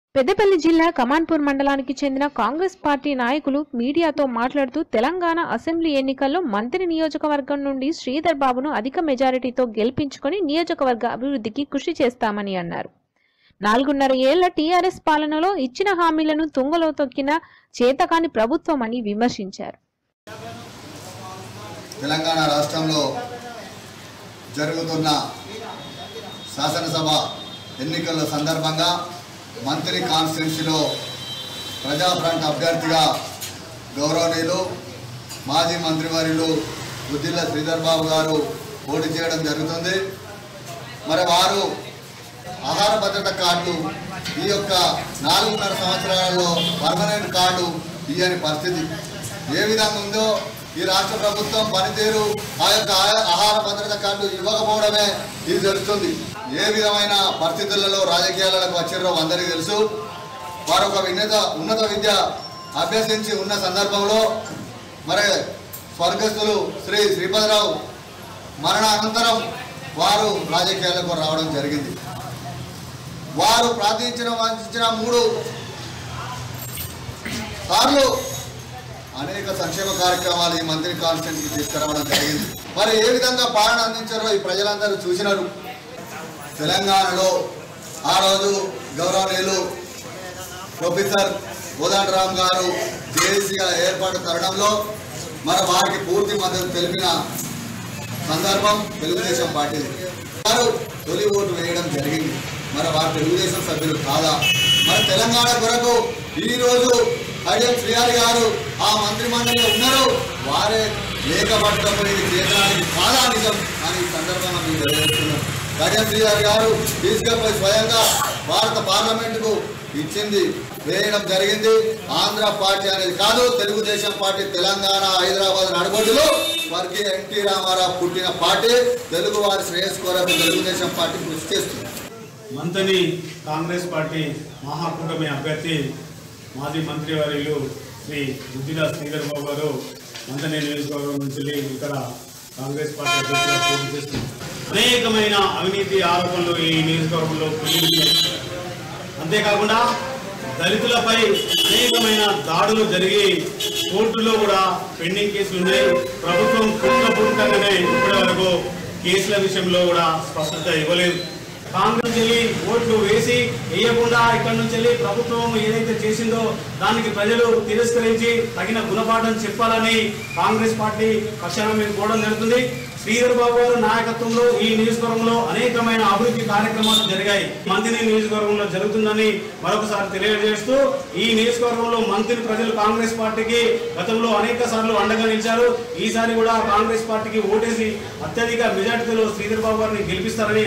పెద్దపల్లి జిల్లా కమాన్పూర్ మండలానికి చెందిన కాంగ్రెస్ పార్టీ నాయకులు మీడియాతో మాట్లాడుతూ తెలంగాణ అసెంబ్లీ ఎన్నికల్లో మంత్రి నియోజకవర్గం నుండి శ్రీధర్ బాబును అధిక మెజారిటీతో గెలిపించుకొని నియోజకవర్గ అభివృద్ధికి కృషి చేస్తామని అన్నారు నాలుగున్నర ఏళ్ల టీఆర్ఎస్ పాలనలో ఇచ్చిన హామీలను తుంగలో తొక్కిన చేతకాని ప్రభుత్వం అని విమర్శించారు తెలంగాణ రాష్ట్రంలో జరుగుతున్న శాసనసభ ఎన్నికల సందర్భంగా మంత్రి కాన్స్టిట్యున్సీలో ప్రజాఫ్రంట్ అభ్యర్థిగా గౌరవనీయులు మాజీ మంత్రివర్యులు బుద్దిల్ల శ్రీధర్ బాబు గారు పోటీ చేయడం జరుగుతుంది మరి వారు ఆహార భద్రత కార్డు ఈ యొక్క నాలుగున్నర సంవత్సరాలలో పర్మనెంట్ కార్డు ఇయ్యని పరిస్థితి ఏ విధంగా ఉందో ఈ రాష్ట్ర ప్రభుత్వం పనితీరు ఆ యొక్క ఆ- ఆహార భద్రత కార్డు ఇవ్వకపోవడమే ఇది తెలుస్తుంది ఏ విధమైన పరిస్థితులలో రాజకీయాలకు వచ్చిర్రో అందరికీ తెలుసు వారు ఒక ఉన్నత ఉన్నత విద్య అభ్యసించి ఉన్న సందర్భంలో మరి స్వర్గస్థులు శ్రీ శ్రీపతిరావు మరణ అనంతరం వారు రాజకీయాలకు రావడం జరిగింది వారు ప్రార్థించిన వాంఛించిన మూడు సార్లు అనేక సంక్షేమ కార్యక్రమాలు ఈ మంత్రి కాన్స్టిట్యూన్సీకి తీసుకురావడం జరిగింది మరి ఏ విధంగా పాలన అందించారో ఈ ప్రజలందరూ చూసినారు తెలంగాణలో ఆ రోజు గౌరవనీయులు ప్రొఫెసర్ కోదండరామ్ గారు జేఏసీగా ఏర్పాటు తరుణంలో మరి వారికి పూర్తి మద్దతు తెలిపిన సందర్భం తెలుగుదేశం పార్టీ వారు తొలి ఓటు వేయడం జరిగింది మరి వారు తెలుగుదేశం సభ్యులు కాదా మరి తెలంగాణ కొరకు ఈ రోజు ఐఎం శ్రీహరి గారు ఆ మంత్రి మండలిలో ఉన్నారు వారే లేఖపట్టడం ఇది కేంద్రానికి కాదా నిజం అని ఈ సందర్భంగా మీరు తెలియజేస్తున్నారు గజం శ్రీహరి గారు తీసుకపోయి స్వయంగా భారత పార్లమెంటుకు ఇచ్చింది వేయడం జరిగింది ఆంధ్ర పార్టీ అనేది కాదు తెలుగుదేశం పార్టీ తెలంగాణ హైదరాబాద్ నడుబడిలో స్వర్గీయ ఎన్టీ రామారావు పుట్టిన పార్టీ తెలుగు వారి శ్రేయస్ కొరకు తెలుగుదేశం పార్టీ కృషి చేస్తుంది మంతని కాంగ్రెస్ పార్టీ మహాకూటమి అభ్యర్థి మాజీ మంత్రివర్యులు శ్రీ బుద్ధిరా శ్రీధర్ బాబు గారు మంతని నియోజకవర్గం నుంచి వెళ్ళి ఇక్కడ కాంగ్రెస్ పార్టీ అభ్యర్థిగా పోటీ చేస్తున్నారు అనేకమైన అవినీతి ఆరోపణలు ఈ నియోజకవర్గంలో పెరిగినాయి అంతేకాకుండా దళితులపై అనేకమైన దాడులు జరిగి కోర్టులో కూడా పెండింగ్ కేసులు ఉన్నాయి ప్రభుత్వం కుట్రపూరితంగానే ఇప్పటి వరకు కేసుల విషయంలో కూడా స్పష్టత ఇవ్వలేదు కాంగ్రెస్ వెళ్ళి ఓట్లు వేసి వేయకుండా ఇక్కడ నుంచి వెళ్ళి ప్రభుత్వం ఏదైతే చేసిందో దానికి ప్రజలు తిరస్కరించి తగిన గుణపాఠం చెప్పాలని కాంగ్రెస్ పార్టీ పక్షాన మేము కోవడం జరుగుతుంది శ్రీధర్ బాబు గారు నాయకత్వంలో ఈ నియోజకవర్గంలో అనేకమైన అభివృద్ధి కార్యక్రమాలు జరిగాయి మంత్రి నియోజకవర్గంలో జరుగుతుందని మరొకసారి తెలియజేస్తూ ఈ నియోజకవర్గంలో మంత్రి ప్రజలు కాంగ్రెస్ పార్టీకి గతంలో అనేక సార్లు అండగా నిలిచారు ఈసారి కూడా కాంగ్రెస్ పార్టీకి ఓటేసి అత్యధిక మెజార్టీలో శ్రీధర్ బాబు గారిని గెలిపిస్తారని